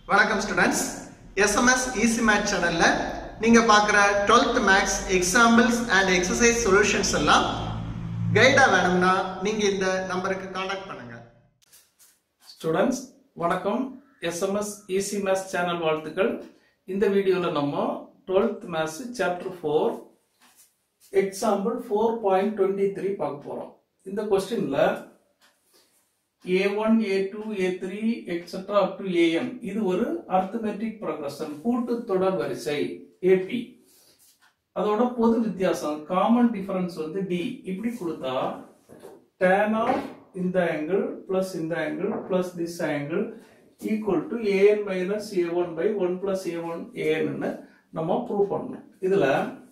வணக்கம் students SMS easy math சேனல்ல நீங்க பார்க்குற 12th maths examples and exercise solutions எல்லாம் கைடா வேணும்னா நீங்க இந்த நம்பருக்கு காண்டாக்ட் பண்ணுங்க ஸ்டூடெண்ட்ஸ் வணக்கம் எஸ்எம்எஸ் ஈஸி மேத்ஸ் சேனல் வாழ்த்துக்கள் இந்த வீடியோவில் நம்ம 12th maths chapter four example four point twenty three பார்க்க போகிறோம் இந்த கொஸ்டினில் A one A two A three etcetera up to A N இது ஒரு அர்த்தமெட்டிக் ப்ரொக்ரஷன் கூட்டு தொடர் வரிசை ஏபி அதோட பொது வித்தியாசம் காமன் டிஃபரன்ஸ் வந்து டி இப்படி கொடுத்தா tan ஆஃப் இந்த ஆங்கிள் பிளஸ் இந்த angle plus this angle equal to A N minus A one by one plus A one ஏன்னு நம்ம ப்ரூவ் பண்ணணும் இதுல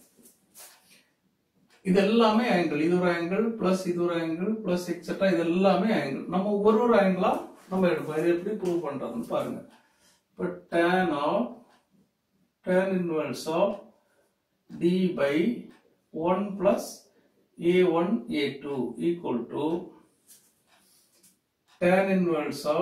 இது எல்லாமே ஆங்கிள் இது ஒரு ஆங்கிள் பிளஸ் இது ஒரு ஆங்கிள் பிளஸ் எக்ஸெட்ரா இது எல்லாமே ஆங்கிள் நம்ம ஒரு ஒரு ஆங்கிளா நம்ம எடுப்போம் இது எப்படி ப்ரூவ் பண்றதுன்னு பாருங்க இப்போ tan of tan inverse of d by 1 plus a1 a2 equal to tan inverse of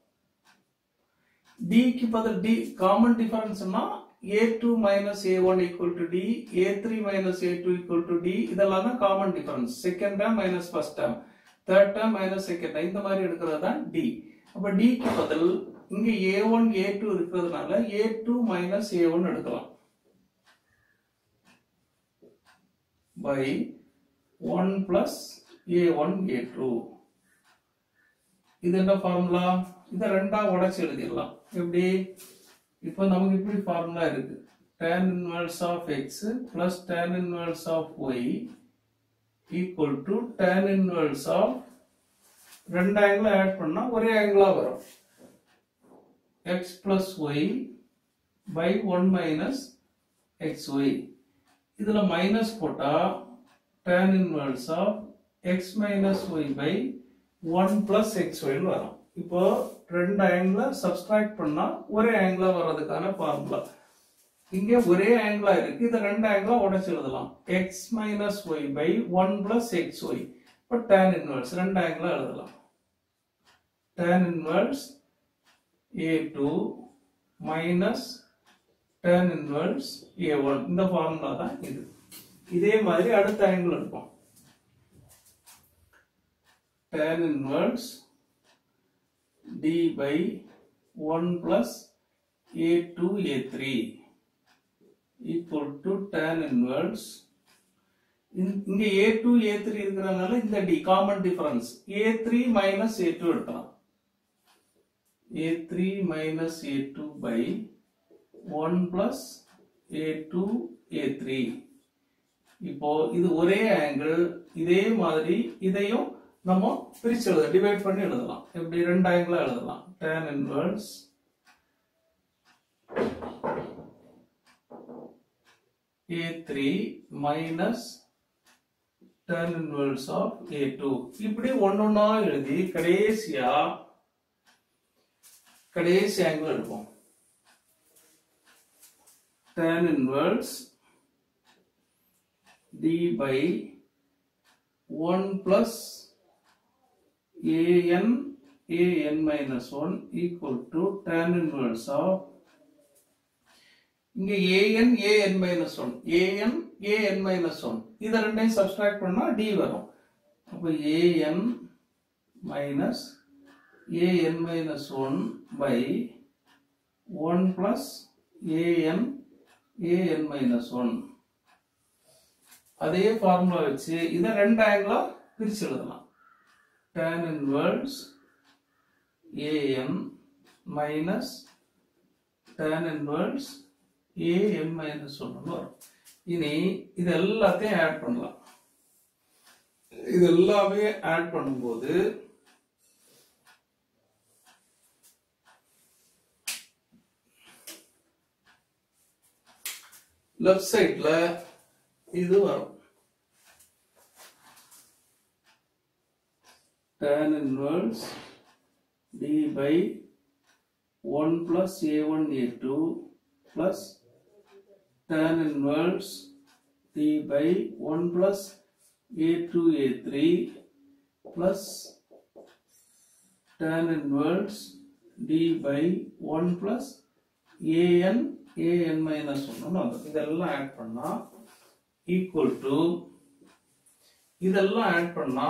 d க்கு பதில் d common difference னா a2 minus a1 equal to d a3 minus a2 equal to d இதெல்லாம் தான் common difference second term minus first term third term minus second term இந்த மாதிரி எடுக்கிறது தான் d அப்ப d க்கு பதில் இங்க a1 a2 இருக்கிறதுனால a2 minus a1 எடுக்கலாம் by 1 plus a1 a2 இது என்ன ஃபார்முலா இதை ரெண்டா உடைச்சு எழுதிடலாம் எப்படி இப்போ நமக்கு இப்படி ஃபார்முலா இருக்கு tan inverse of x plus tan inverse of y equal to tan inverse of ரெண்டு ஆங்கிள் ஆட் பண்ணா ஒரே ஆங்கிளா வரும் x plus y by 1 minus xy இதுல மைனஸ் போட்டா tan inverse of x minus Y by one plus X ஒய்னு வரும் இப்போ ரெண்டு ஆங்கிள சப்ஸ்ட்ராக்ட் பண்ணா ஒரே ஆங்கிளா வர்றதுக்கான ஃபார்முலா இங்க ஒரே ஆங்கிளா இருக்கு இதை ரெண்டு ஆங்கிளா உடைச்சு எழுதலாம் x minus Y by one plus X Y இப்போ tan இன்வர்ஸ் ரெண்டு ஆங்கிளா எழுதலாம் tan inverse A two minus tan inverse a1 இந்த ஃபார்முலா தான் இது இதே மாதிரி அடுத்த ஆங்கிள் இருக்கும் tan inverse d by 1 plus a2 a3 equal to tan inverse இங்க- இங்க a2 a3 இருக்கிறதுனால இந்த d common difference a3 minus a2 எடுக்கலாம் a3 minus a2 by 1 plus a2 a3 இப்போ இது ஒரே ஆங்கிள் இதே மாதிரி இதையும் நம்ம பிரிச்சு எழுத டிவைட் பண்ணி எழுதலாம் எப்படி ரெண்டு ஆங்கிளா எழுதலாம் tan inverse a3 minus tan inverse of a2 இப்படி ஒன்னொன்னா எழுதி கடைசியா கடைசி ஆங்கிள் எடுப்போம் tan inverse d by 1 plus an an minus 1 equal to tan inverse of இங்க an an minus 1 an an minus 1 இத ரெண்டையும் சப்ஸ்ட்ராக்ட் பண்ணா d வரும் அப்ப an minus an minus 1 by 1 plus an an minus 1 அதே formula வச்சு இதை ரெண்டு ஆங்கிளா பிரிச்சு எழுதலாம் tan inverse an minus tan inverse an minus ஒன்று வரும் இனி இது எல்லாத்தையும் ஆட் பண்ணலாம் இது எல்லாமே ஆட் பண்ணும்போது லெஃப்ட் சைட்ல இது வரும் tan inverse d by 1 plus a1 a2 plus tan inverse d by 1 plus a2 a3 plus tan inverse d by 1 plus A N A N minus ஒன்னு வந்துடும் இதெல்லாம் ஆட் பண்ணா ஈக்குவல் டு இதெல்லாம் ஆட் பண்ணா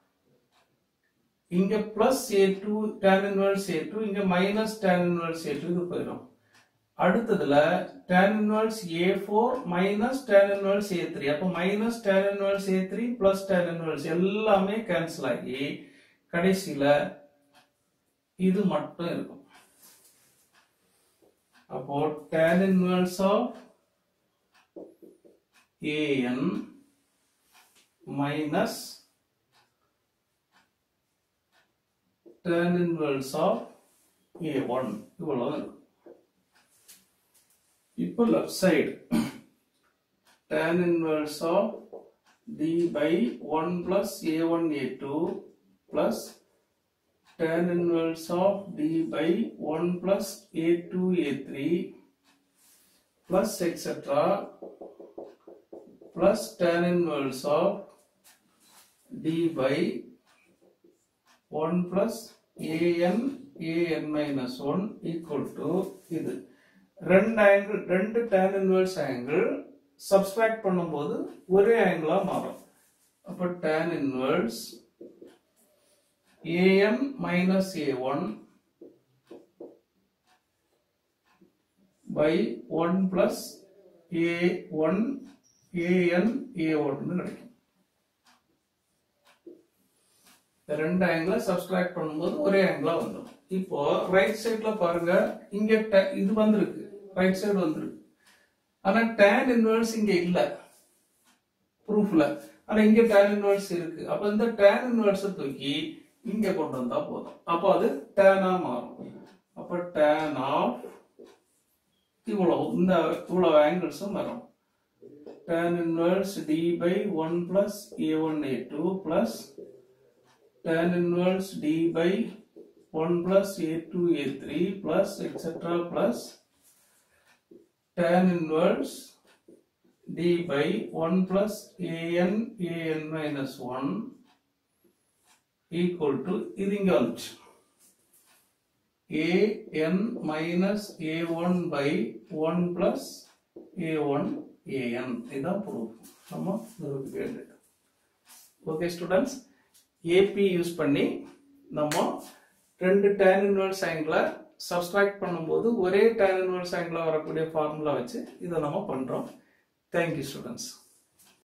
இங்க plus A two tan inverse A two இங்க minus tan inverse A two இது போயிடும் அடுத்ததுல tan inverse A four minus tan inverse A three அப்போ minus tan inverse A three plus tan inverse எல்லாமே cancel ஆகி கடைசியில இது மட்டும் இருக்கும் அப்போ tan inverse of an minus tan inverse of a1 இவ்வளவு இருக்கும் இப்போ left side tan inverse of d by 1 plus a1 a2 plus tan inverse of d by 1 plus a2 a3 plus etc plus tan inverse of d by 1 plus an an minus 1 equal to இது ரெண்டு angle ரெண்டு tan inverse angle subtract பண்ணும்போது ஒரே ஆங்கிளா மாறும் அப்ப tan inverse an minus a1 by 1 plus a1 an a1 ன்னு கிடைக்கும் இந்த ரெண்டு ஆங்கிள சப்ஸ்ட்ராக்ட் பண்ணும்போது ஒரே ஆங்கிளா வந்துடும் இப்போ ரைட் சைடுல பாருங்க இங்க ta- இது வந்திருக்கு ரைட் சைடு வந்திருக்கு ஆனா tan இன்வெர்ஸ் இங்க இல்ல ப்ரூஃப்ல ஆனா இங்க tan இன்வெர்ஸ் இருக்கு அப்ப இந்த tan இன்வெர்ஸ் தூக்கி இங்க கொண்டு வந்தா போதும் அப்போ அது tan ஆ மாறும் அப்ப tan ஆஃப் இவ்வளவு இந்த இவ்வளவு ஆங்கிள்ஸும் வரும் tan inverse d by 1 plus a1 a2 plus tan inverse d by 1 plus a2 a3 plus etc plus tan inverse d by 1 plus an an minus 1 equal to இது இங்க வந்துச்சு an minus a1 by 1 plus a1 an இதான் proof நம்ம நிரூபிக்க வேண்டியது okay students AB use பண்ணி நம்ம ரெண்டு tan இன்வெர்ஸ் ஆங்கிளை சப்ஸ்ட்ராக்ட் பண்ணும்போது ஒரே tan இன்வெர்ஸ் ஆங்கிளா வரக்கூடிய ஃபார்முலா வச்சு இதை நம்ம பண்றோம் தேங்க்யூ ஸ்டூடெண்ட்ஸ்